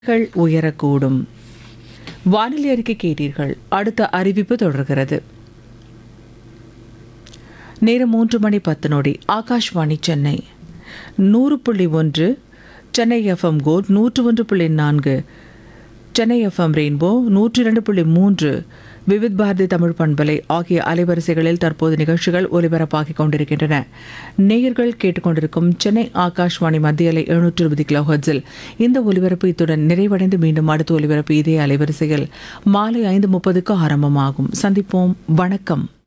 கள் உயரக்கூடும் வானிலை அறிக்கை கேட்டீர்கள் அடுத்த அறிவிப்பு தொடர்கிறது நேரம் மூன்று மணி பத்து நொடி ஆகாஷ்வாணி சென்னை நூறு புள்ளி ஒன்று சென்னை எஃப்எம் கோட் நூற்று ஒன்று புள்ளி நான்கு சென்னை எஃப்எம் ரெயின்போ நூற்றி இரண்டு புள்ளி மூன்று விவித் பாரதி தமிழ் பண்பலை ஆகிய அலைவரிசைகளில் தற்போது நிகழ்ச்சிகள் ஒலிபரப்பாகிக் கொண்டிருக்கின்றன நேயர்கள் கேட்டுக்கொண்டிருக்கும் சென்னை ஆகாஷ்வாணி மத்திய அலை எழுநூற்று இருபது கிலோஹர்ட்ஸில் இந்த ஒலிபரப்பு இத்துடன் நிறைவடைந்து மீண்டும் அடுத்த ஒலிபரப்பு இதே அலைவரிசையில் மாலை ஐந்து முப்பதுக்கு ஆரம்பமாகும் சந்திப்போம் வணக்கம்